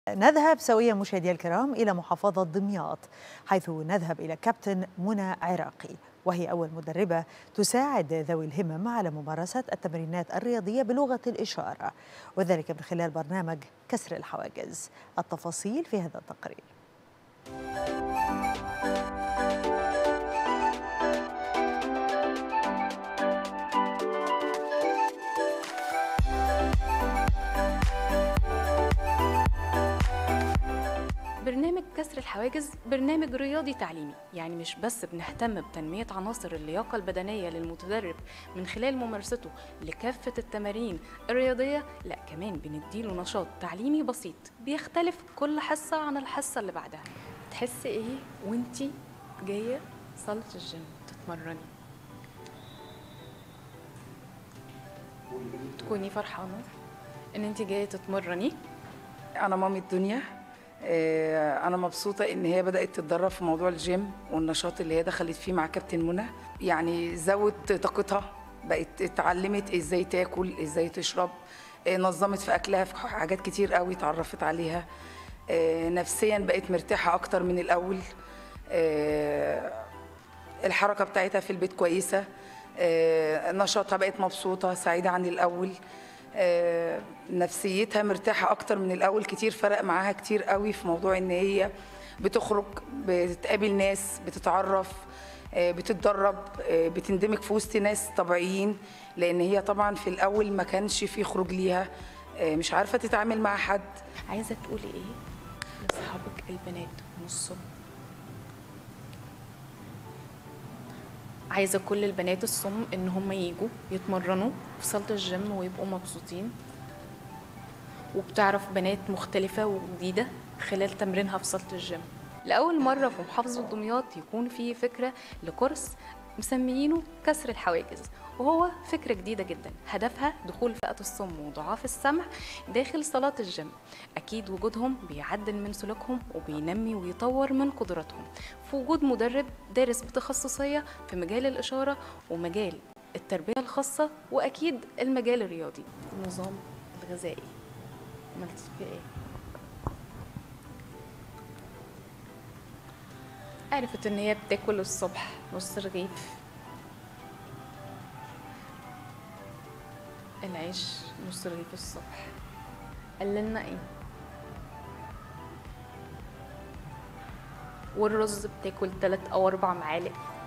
نذهب سويا مشاهدي الكرام إلى محافظة دمياط حيث نذهب إلى كابتن منى عراقي وهي أول مدربة تساعد ذوي الهمم على ممارسة التمرينات الرياضية بلغة الإشارة وذلك من خلال برنامج كسر الحواجز التفاصيل في هذا التقرير برنامج كسر الحواجز برنامج رياضي تعليمي يعني مش بس بنهتم بتنمية عناصر اللياقة البدنية للمتدرب من خلال ممارسته لكافة التمارين الرياضية لا كمان بنديله نشاط تعليمي بسيط بيختلف كل حصة عن الحصة اللي بعدها تحسي ايه وانتي جاية صالة الجيم تتمرني تكوني فرحانة ان انتي جاية تتمرني انا مامي الدنيا آه، انا مبسوطه ان هي بدات تتدرب في موضوع الجيم والنشاط اللي هي دخلت فيه مع كابتن منى يعني زود طاقتها بقت اتعلمت ازاي تاكل ازاي تشرب آه، نظمت في اكلها في حاجات كتير قوي اتعرفت عليها آه، نفسيا بقت مرتاحه اكتر من الاول الحركه بتاعتها في البيت كويسه نشاطها بقت مبسوطه سعيده عن الاول آه، نفسيتها مرتاحة أكتر من الأول كتير فرق معاها كتير قوي في موضوع إن هي بتخرج بتقابل ناس بتتعرف آه، بتتدرب آه، بتندمج في وسط ناس طبيعيين لأن هي طبعا في الأول ما كانش في خروج ليها مش عارفة تتعامل مع حد عايزة تقولي إيه لأصحابك البنات نصهم عايزه كل البنات الصم ان هم يجوا يتمرنوا في صاله الجيم ويبقوا مبسوطين وبتعرف بنات مختلفه وجديده خلال تمرينها في صاله الجيم لاول مره في محافظه دمياط يكون في فكره لكورس مسميينه كسر الحواجز وهو فكرة جديدة جدا هدفها دخول فئة الصم وضعاف السمع داخل صالات الجيم أكيد وجودهم بيعدل من سلوكهم وبينمي ويطور من قدراتهم في وجود مدرب دارس بتخصصية في مجال الإشارة ومجال التربية الخاصة وأكيد المجال الرياضي النظام الغذائي عملت فيه إيه؟ عرفت ان هي بتاكل الصبح نص رغيف العيش نص رغيف الصبح قال لنا ايه والرز بتاكل تلات او اربع معالق